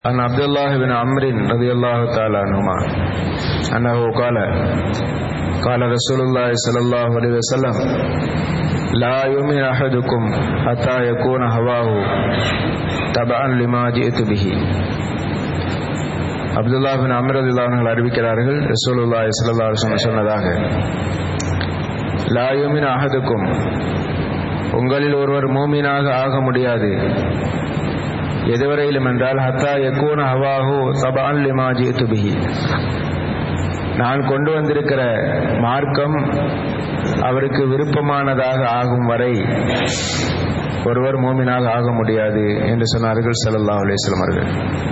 عن عبد الله بن عمرو رضي الله تعالى عنهما أنه قال قال رسول الله صلى الله عليه وسلم لا يؤمن أحدكم حتى يكون هواه تبعا لما جئت به அப்துல்லா பின் அமர் அவர்கள் அறிவிக்கிறார்கள் ரசூலுல்லாஹி ஸல்லல்லாஹு அலைஹி வஸல்லம் சொன்னதாக லா யுமின் அஹதுக்கும் உங்களில் ஒருவர் மூமினாக ஆக முடியாது எதுவரையிலும் என்றால் ஹத்தா யக்கூன ஹவாஹு சபான் லிமா ஜீத்து பிஹி நான் கொண்டு வந்திருக்கிற மார்க்கம் அவருக்கு விருப்பமானதாக ஆகும் வரை ஒருவர் மூமினாக ஆக முடியாது என்று சொன்னார்கள் ஸல்லல்லாஹு அலைஹி வஸல்லம் அவர்கள்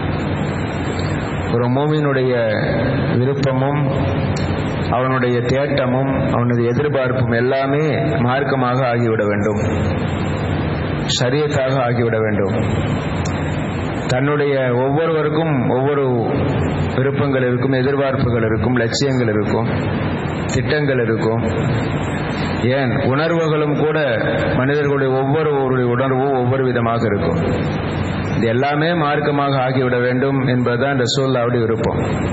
ஒரு மூமினுடைய விருப்பமும் அவனுடைய தேட்டமும் அவனுடைய எதிர்பார்ப்பும் எல்லாமே மார்க்கமாக ஆகிவிட வேண்டும் ஷரியத்தாக ஆகிவிட வேண்டும் தன்னுடைய ஒவ்வொருவருக்கும் ஒவ்வொரு விருப்பங்கள் இருக்கும் எதிர்பார்ப்புகள் இருக்கும் லட்சியங்கள் இருக்கும் திட்டங்கள் இருக்கும் ஏன் உணர்வுகளும் கூட மனிதர்களுடைய ஒவ்வொருவருடைய உணர்வும் ஒவ்வொரு விதமாக இருக்கும் இது எல்லாமே மார்க்கமாக ஆகிவிட வேண்டும் என்பதுதான் ரசூல்லாவுடைய விருப்பம்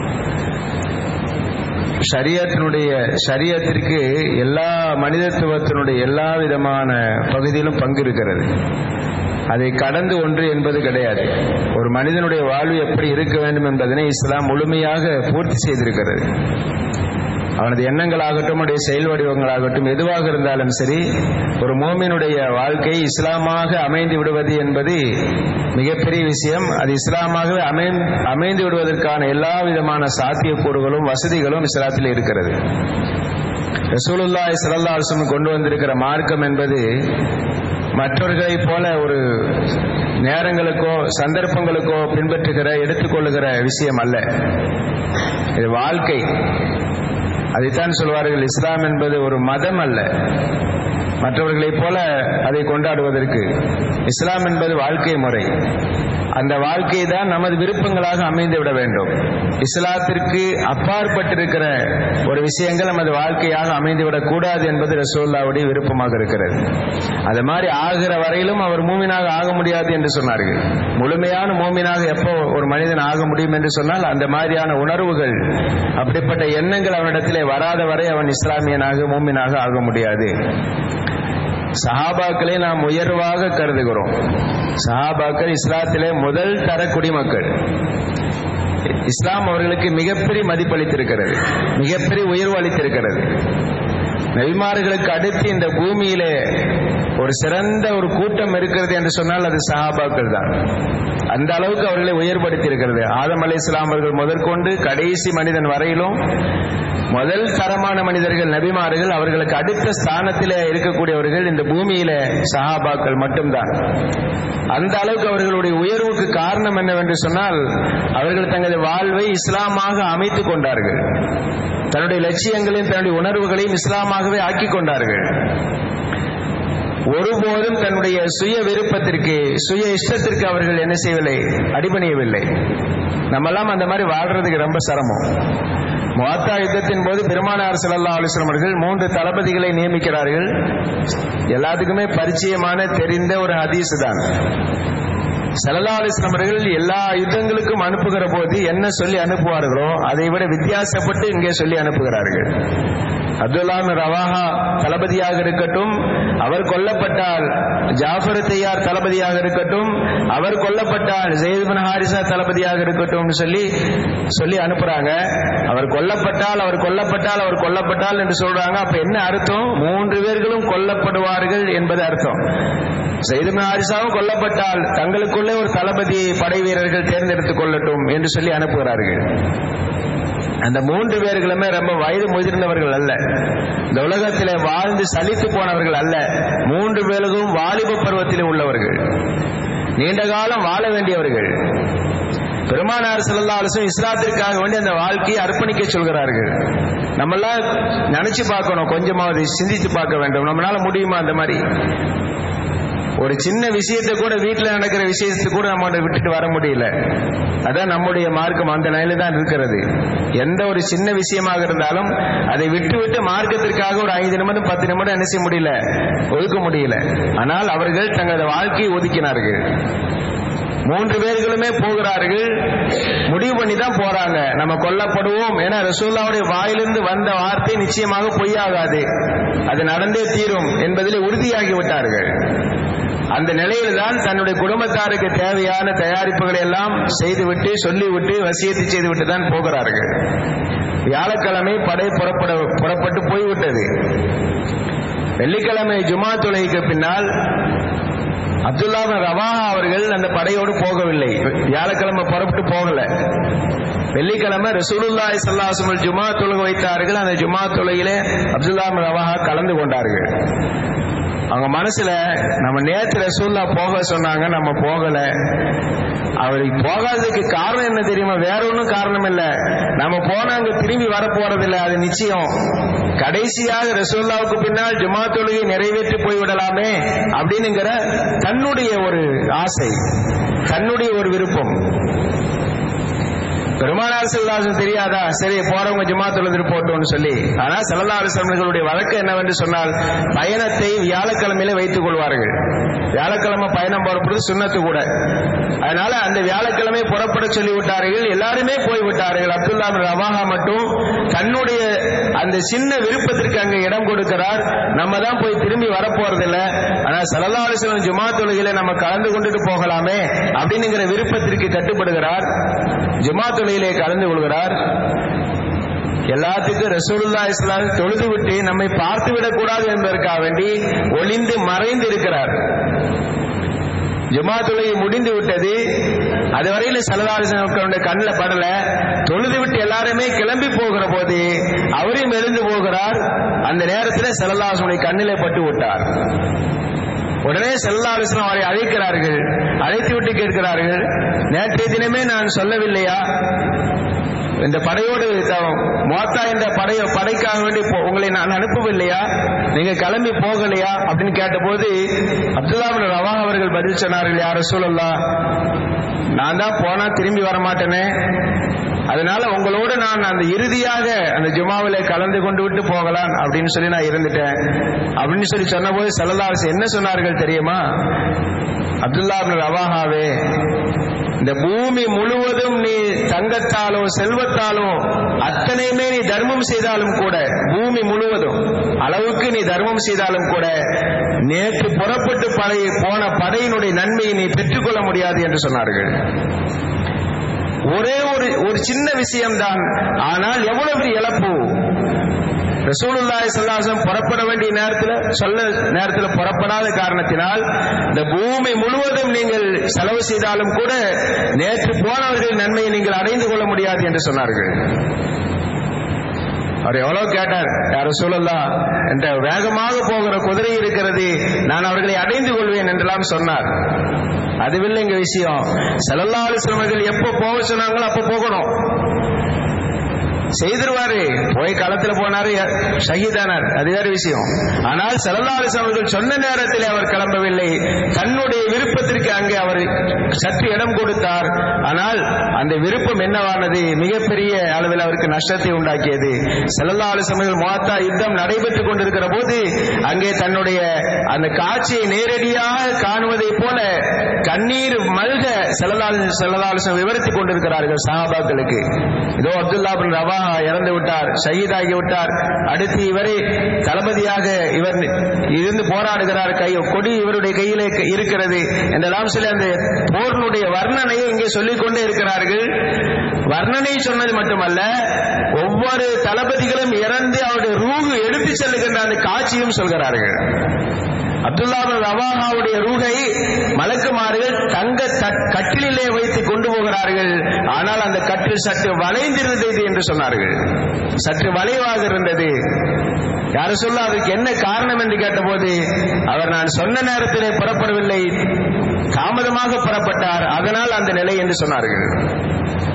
ஷரியத்தினுடைய ஷரியத்திற்கு எல்லா மனிதத்துவத்தினுடைய எல்லா விதமான பகுதியிலும் பங்கு இருக்கிறது அதை கடந்து ஒன்று என்பது கிடையாது ஒரு மனிதனுடைய வாழ்வு எப்படி இருக்க வேண்டும் என்பதனை இஸ்லாம் முழுமையாக பூர்த்தி செய்திருக்கிறது அவனது எண்ணங்களாகட்டும் அவனுடைய செயல் வடிவங்களாகட்டும் எதுவாக இருந்தாலும் சரி ஒரு மோமினுடைய வாழ்க்கை இஸ்லாமாக அமைந்து விடுவது என்பது மிகப்பெரிய விஷயம் அது இஸ்லாமாகவே அமை அமைந்து விடுவதற்கான எல்லா விதமான சாத்தியக்கூறுகளும் வசதிகளும் இஸ்லாத்தில் இருக்கிறது ரசூலுல்லாய் சல்லா அலுவலம் கொண்டு வந்திருக்கிற மார்க்கம் என்பது மற்றவர்களைப் போல ஒரு நேரங்களுக்கோ சந்தர்ப்பங்களுக்கோ பின்பற்றுகிற எடுத்துக்கொள்ளுகிற விஷயம் அல்ல இது வாழ்க்கை அதைத்தான் சொல்வார்கள் இஸ்லாம் என்பது ஒரு மதம் அல்ல மற்றவர்களைப் போல அதை கொண்டாடுவதற்கு இஸ்லாம் என்பது வாழ்க்கை முறை அந்த வாழ்க்கை தான் நமது விருப்பங்களாக அமைந்து விட வேண்டும் இஸ்லாத்திற்கு அப்பாற்பட்டிருக்கிற ஒரு விஷயங்கள் நமது வாழ்க்கையாக அமைந்துவிடக் கூடாது என்பது ரசோல்லாவுடைய விருப்பமாக இருக்கிறது அது மாதிரி ஆகிற வரையிலும் அவர் மூமினாக ஆக முடியாது என்று சொன்னார்கள் முழுமையான மூமினாக எப்போ ஒரு மனிதன் ஆக முடியும் என்று சொன்னால் அந்த மாதிரியான உணர்வுகள் அப்படிப்பட்ட எண்ணங்கள் அவனிடத்திலே வராத வரை அவன் இஸ்லாமியனாக மூமினாக ஆக முடியாது சஹாபாக்களை நாம் உயர்வாக கருதுகிறோம் சஹாபாக்கள் இஸ்லாத்திலே முதல் தர குடிமக்கள் இஸ்லாம் அவர்களுக்கு மிகப்பெரிய மதிப்பளித்திருக்கிறது மிகப்பெரிய உயர்வு அளித்திருக்கிறது நபிமார்களுக்கு அடுத்து இந்த பூமியிலே ஒரு சிறந்த ஒரு கூட்டம் இருக்கிறது என்று சொன்னால் அது சஹாபாக்கள் தான் அந்த அளவுக்கு அவர்களை உயர்படுத்தி இருக்கிறது ஆதம் அலி இஸ்லாம் அவர்கள் முதற்கொண்டு கடைசி மனிதன் வரையிலும் முதல் தரமான மனிதர்கள் நபிமார்கள் அவர்களுக்கு அடுத்த ஸ்தானத்திலே இருக்கக்கூடியவர்கள் இந்த பூமியில சஹாபாக்கள் மட்டும்தான் அந்த அளவுக்கு அவர்களுடைய உயர்வுக்கு காரணம் என்னவென்று சொன்னால் அவர்கள் தங்களது வாழ்வை இஸ்லாமாக அமைத்துக் கொண்டார்கள் தன்னுடைய லட்சியங்களையும் தன்னுடைய உணர்வுகளையும் இஸ்லாமாகவே ஆக்கிக் கொண்டார்கள் ஒருபோதும் தன்னுடைய சுய விருப்பத்திற்கு சுய இஷ்டத்திற்கு அவர்கள் என்ன செய்யவில்லை அடிபணியவில்லை நம்மெல்லாம் அந்த மாதிரி வாழ்றதுக்கு ரொம்ப சிரமம் முவாத்தா யுத்தத்தின் போது பெருமானார் சல்லா அலுவலம் அவர்கள் மூன்று தளபதிகளை நியமிக்கிறார்கள் எல்லாத்துக்குமே பரிச்சயமான தெரிந்த ஒரு ஹதீஸ் தான் சல்லா அலிஸ்லாம் அவர்கள் எல்லா யுத்தங்களுக்கும் அனுப்புகிற போது என்ன சொல்லி அனுப்புவார்களோ அதை விட வித்தியாசப்பட்டு இங்கே சொல்லி அனுப்புகிறார்கள் அப்துல்லாம் ரவாஹா தளபதியாக இருக்கட்டும் அவர் கொல்லப்பட்டால் ஜாஃபர் தையார் தளபதியாக இருக்கட்டும் அவர் கொல்லப்பட்டால் ஜெயித்பின் ஹாரிசா தளபதியாக இருக்கட்டும் சொல்லி சொல்லி அனுப்புறாங்க அவர் கொல்லப்பட்டால் அவர் கொல்லப்பட்டால் அவர் கொல்லப்பட்டால் என்று சொல்றாங்க அப்ப என்ன அர்த்தம் மூன்று பேர்களும் கொல்லப்படுவார்கள் என்பது அர்த்தம் செய்துமின் ஹாரிசாவும் கொல்லப்பட்டால் தங்களுக்குள்ளே ஒரு தளபதியை படை வீரர்கள் தேர்ந்தெடுத்துக் கொள்ளட்டும் என்று சொல்லி அனுப்புகிறார்கள் அந்த மூன்று பேர்களுமே ரொம்ப வயது முதிர்ந்தவர்கள் அல்ல இந்த உலகத்திலே வாழ்ந்து சலித்து போனவர்கள் அல்ல மூன்று பேர்களும் வாலிப பருவத்திலே உள்ளவர்கள் நீண்ட காலம் வாழ வேண்டியவர்கள் பெருமானார் செல்லா அலுவலம் இஸ்லாத்திற்காக வேண்டி அந்த வாழ்க்கையை அர்ப்பணிக்க சொல்கிறார்கள் நம்மளாம் நினைச்சு பார்க்கணும் கொஞ்சமாவது சிந்தித்து பார்க்க வேண்டும் நம்மளால முடியுமா அந்த மாதிரி ஒரு சின்ன விஷயத்தை கூட வீட்டில் நடக்கிற விஷயத்தை கூட நம்ம விட்டுட்டு வர முடியல அதான் நம்முடைய மார்க்கம் அந்த நிலையில தான் இருக்கிறது எந்த ஒரு சின்ன விஷயமாக இருந்தாலும் அதை விட்டு விட்டு மார்க்கத்திற்காக ஒரு ஐந்து நிமிடம் பத்து நிமிடம் என்ன செய்ய முடியல ஒதுக்க முடியல ஆனால் அவர்கள் தங்களது வாழ்க்கையை ஒதுக்கினார்கள் மூன்று பேர்களுமே போகிறார்கள் முடிவு பண்ணி தான் போறாங்க நம்ம கொல்லப்படுவோம் என ரசூல்லாவுடைய வாயிலிருந்து வந்த வார்த்தை நிச்சயமாக பொய்யாகாது அது நடந்தே தீரும் என்பதில் உறுதியாகி விட்டார்கள் அந்த நிலையில்தான் தன்னுடைய குடும்பத்தாருக்கு தேவையான தயாரிப்புகளை எல்லாம் செய்துவிட்டு சொல்லிவிட்டு வசியத்தை செய்துவிட்டு தான் போகிறார்கள் வியாழக்கிழமை படை புறப்பட புறப்பட்டு போய்விட்டது வெள்ளிக்கிழமை ஜுமா தொலைக்கு பின்னால் அப்துல்லா ரவா அவர்கள் அந்த படையோடு போகவில்லை வியாழக்கிழமை புறப்பட்டு போகல வெள்ளிக்கிழமை ரசூலுல்லாய் சல்லாசமல் ஜுமா தொழுக வைத்தார்கள் அந்த ஜுமா தொழுகையிலே அப்துல்லா ரவாஹா கலந்து கொண்டார்கள் அவங்க மனசுல நம்ம நேற்று ரசூல்லா போக சொன்னாங்க நம்ம போகல அவருக்கு போகாததுக்கு காரணம் என்ன தெரியுமா வேற ஒன்றும் காரணம் இல்ல நம்ம போனா அங்க திரும்பி வர போறதில்ல அது நிச்சயம் கடைசியாக ரசூல்லாவுக்கு பின்னால் ஜுமா தொழுகை நிறைவேற்றி போய்விடலாமே அப்படின்னுங்கிற தன்னுடைய ஒரு ஆசை தன்னுடைய ஒரு விருப்பம் பெருமானார் செல்லாசன் தெரியாதா சரி போறவங்க ஜுமா தொழுதுட்டு போட்டோம்னு சொல்லி ஆனா செல்லல்லா அலுவலர்களுடைய வழக்கு என்னவென்று சொன்னால் பயணத்தை வியாழக்கிழமையில வைத்துக் கொள்வார்கள் வியாழக்கிழமை பயணம் புறப்படுறது சுண்ணத்து கூட அதனால அந்த வியாழக்கிழமை புறப்பட சொல்லி விட்டார்கள் எல்லாருமே போய்விட்டார்கள் அப்துல்லா ரவாஹா மட்டும் தன்னுடைய அந்த சின்ன விருப்பத்திற்கு அங்க இடம் கொடுக்கிறார் நம்ம தான் போய் திரும்பி வரப்போறதில்ல ஆனா சல்லா அலுவலம் ஜுமா தொழுகையில நம்ம கலந்து கொண்டுட்டு போகலாமே அப்படின்னுங்கிற விருப்பத்திற்கு கட்டுப்படுகிறார் ஜுமா தொழுகையிலே கலந்து கொள்கிறார் எல்லாத்துக்கும் ரசூலுல்லா இஸ்லாம் தொழுது விட்டு நம்மை பார்த்து விடக்கூடாது என்பதற்காக வேண்டி ஒளிந்து மறைந்து இருக்கிறார் ஜுமா தொழுகை முடிந்து விட்டது அதுவரையில சலதாரிசனுடைய கண்ணில் படல தொழுது விட்டு எல்லாருமே கிளம்பி போகிற போது அவரையும் எழுந்து போகிறார் அந்த நேரத்தில் செல்லதாசனுடைய கண்ணிலே பட்டு விட்டார் உடனே செல்லாலிசனம் அவரை அழைக்கிறார்கள் அழைத்து விட்டு கேட்கிறார்கள் நேற்றைய தினமே நான் சொல்லவில்லையா இந்த படையோடு மோத்தா என்ற படைய படைக்காக வேண்டி உங்களை நான் அனுப்பவில்லையா நீங்க கிளம்பி போகலையா அப்படின்னு கேட்டபோது அப்துல்லா ரவா அவர்கள் பதில் சொன்னார்கள் யார சூழல்லா நான் தான் போனா திரும்பி வர மாட்டேனே அதனால உங்களோடு நான் அந்த இறுதியாக அந்த ஜுமாவில கலந்து கொண்டு விட்டு போகலாம் அப்படின்னு சொல்லி நான் இருந்துட்டேன் அப்படின்னு சொல்லி சொன்னபோது செல்லதாஸ் என்ன சொன்னார்கள் தெரியுமா அப்துல்லா ரவாஹாவே இந்த பூமி முழுவதும் நீ தங்கத்தாலோ செல்வத்தாலோ அத்தனையுமே நீ தர்மம் செய்தாலும் கூட பூமி முழுவதும் அளவுக்கு நீ தர்மம் செய்தாலும் கூட நேற்று புறப்பட்டு படை போன படையினுடைய நன்மையை நீ பெற்றுக்கொள்ள முடியாது என்று சொன்னார்கள் ஒரே ஒரு ஒரு சின்ன விஷயம்தான் ஆனால் எவ்வளவு பெரிய இழப்பு ரசூலுல்லாய் சல்லாசம் புறப்பட வேண்டிய நேரத்தில் சொல்ல நேரத்தில் புறப்படாத காரணத்தினால் இந்த பூமி முழுவதும் நீங்கள் செலவு செய்தாலும் கூட நேற்று போனவர்களின் நன்மையை நீங்கள் அடைந்து கொள்ள முடியாது என்று சொன்னார்கள் அவர் எவ்வளவு கேட்டார் யார சூழல்லாம் என்ற வேகமாக போகிற குதிரை இருக்கிறது நான் அவர்களை அடைந்து கொள்வேன் என்றெல்லாம் சொன்னார் அதுவில்லை இங்க விஷயம் செலல்லாலு சிரமர்கள் எப்ப போக சொன்னாங்களோ அப்ப போகணும் செய்திருவாரு போய் களத்துல போனாரு ஷஹீதானார் அது வேற விஷயம் ஆனால் செலல்லாலிஸ் அவர்கள் சொன்ன நேரத்தில் அவர் கிளம்பவில்லை தன்னுடைய விருப்பத்திற்கு அங்கே அவர் சற்று இடம் கொடுத்தார் ஆனால் அந்த விருப்பம் என்னவானது மிகப்பெரிய அளவில் அவருக்கு நஷ்டத்தை உண்டாக்கியது செலல்லாலிஸ் அவர்கள் மாத்தா யுத்தம் நடைபெற்றுக் கொண்டிருக்கிற போது அங்கே தன்னுடைய அந்த காட்சியை நேரடியாக காணுவதை போல கண்ணீர் மல்க செலலால் செலலாலிசம் விவரித்துக் கொண்டிருக்கிறார்கள் சஹாபாக்களுக்கு இதோ அப்துல்லா பின் ரவா இறந்து விட்டார் ஷஹீதாகி விட்டார் அடுத்து இவரை தளபதியாக இவர் இருந்து போராடுகிறார் கை கொடி இவருடைய கையிலே இருக்கிறது என்றெல்லாம் சில அந்த போர்னுடைய வர்ணனையை இங்கே சொல்லிக் கொண்டே இருக்கிறார்கள் வர்ணனை சொன்னது மட்டுமல்ல ஒவ்வொரு தளபதிகளும் இறந்து அவருடைய ரூகு எடுத்து செல்லுகின்ற அந்த காட்சியும் சொல்கிறார்கள் அப்துல்லா ரவாஹாவுடைய ரூகை மலக்குமார்கள் தங்க கட்டிலே வைத்து கொண்டு போகிறார்கள் ஆனால் அந்த கட்டில் சற்று வளைந்திருந்தது என்று சொன்னார்கள் சற்று வளைவாக இருந்தது யாரு சொல்ல அதுக்கு என்ன காரணம் என்று கேட்டபோது அவர் நான் சொன்ன நேரத்திலே புறப்படவில்லை தாமதமாக புறப்பட்டார் அதனால் அந்த நிலை என்று சொன்னார்கள்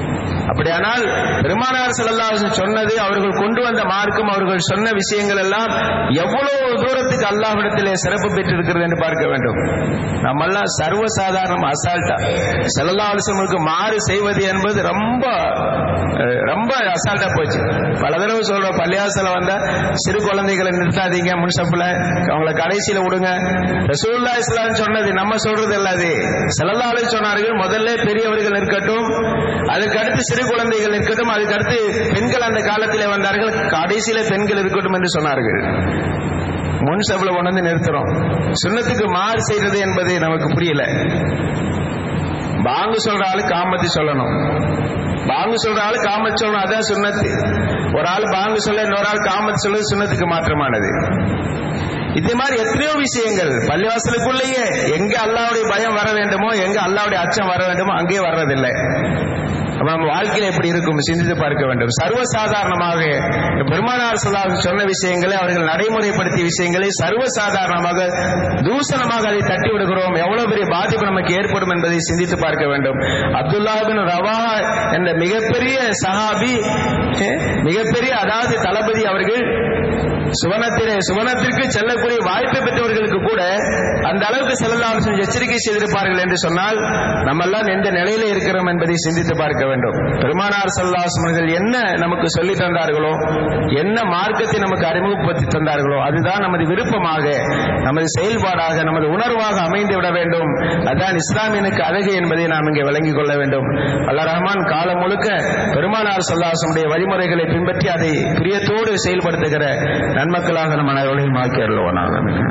அப்படியானால் பெருமானார் செல்லல்லாஹு சொன்னது அவர்கள் கொண்டு வந்த மார்க்கம் அவர்கள் சொன்ன விஷயங்கள் எல்லாம் எவ்வளவு தூரத்துக்கு அல்லாஹ்விடத்திலே சிறப்பு பெற்றிருக்கிறது என்று பார்க்க வேண்டும் நம்மெல்லாம் சர்வசாதாரணம் அசால்ட்டா செல்லல்லா அலுவலமுக்கு மாறு செய்வது என்பது ரொம்ப அஹ், ரொம்ப அசால்ட்டா போச்சு பல தடவை சொல்றோம் பள்ளியாசல வந்தா சிறு குழந்தைகளை நிறுத்தாதீங்க முன்சப்புல அவங்கள கடைசியில விடுங்க ரசூல்லா இஸ்லாம் சொன்னது நம்ம சொல்றது இல்லாது செல்லல்லாலே சொன்னார்கள் முதல்ல பெரியவர்கள் இருக்கட்டும் அதுக்கு அடுத்து சிறு குழந்தைகள் இருக்கட்டும் அதுக்கு அடுத்து பெண்கள் அந்த காலத்திலே வந்தார்கள் கடைசியில பெண்கள் இருக்கட்டும் என்று சொன்னார்கள் முன் சபல கொண்டு வந்து நிறுத்துறோம் சுண்ணத்துக்கு மாறு செய்யறது என்பது நமக்கு புரியல பாங்கு சொல்ற ஆளு காமத்தி சொல்லணும் பாங்கு சொல்ற ஆளு காமத் சொல்லணும் அதான் சுண்ணத்து ஒரு ஆள் பாங்கு சொல்ல இன்னொரு ஆள் காமத் சொல்றது சுண்ணத்துக்கு மாற்றமானது இதே மாதிரி எத்தனையோ விஷயங்கள் பள்ளிவாசலுக்குள்ளேயே எங்க அல்லாவுடைய பயம் வர வேண்டுமோ எங்க அல்லாவுடைய அச்சம் வர வேண்டுமோ அங்கேயே வர்றதில்லை அப்ப நம்ம வாழ்க்கையில எப்படி இருக்கும் சிந்தித்து பார்க்க வேண்டும் சர்வசாதாரணமாக இந்த பெருமானார் சொல்லாஹ் சொன்ன விஷயங்களை அவர்கள் நடைமுறைப்படுத்திய விஷயங்களை சர்வசாதாரணமாக தூசணமாக அதை தட்டி விடுகிறோம் எவ்வளவு பெரிய பாதிப்பு நமக்கு ஏற்படும் என்பதை சிந்தித்து பார்க்க வேண்டும் அப்துல்லா பின் ரவா என்ற மிகப்பெரிய சஹாபி eh, மிகப்பெரிய அதாவது தளபதி அவர்கள் சுவனத்திலே சுவனத்திற்கு செல்லக்கூடிய வாய்ப்பை பெற்றவர்களுக்கு கூட அந்த அளவுக்கு செல்லலாம் எச்சரிக்கை செய்திருப்பார்கள் என்று சொன்னால் நம்ம எல்லாம் எந்த நிலையில இருக்கிறோம் என்பதை சிந்தித்து பார்க்க வேண்டும் பெருமானார் சல்லாசமர்கள் என்ன நமக்கு சொல்லி தந்தார்களோ என்ன மார்க்கத்தை நமக்கு அறிமுகப்படுத்தி தந்தார்களோ அதுதான் நமது விருப்பமாக நமது செயல்பாடாக நமது உணர்வாக அமைந்து விட வேண்டும் அதான் இஸ்லாமியனுக்கு அழகு என்பதை நாம் இங்கே விளங்கிக் கொள்ள வேண்டும் அல்ல ரஹ்மான் காலம் முழுக்க பெருமானார் சல்லாசமுடைய வழிமுறைகளை பின்பற்றி அதை பிரியத்தோடு செயல்படுத்துகிற நன்மக்களாக நம் அனைவரையும் ஆக்கி அருள்வானாக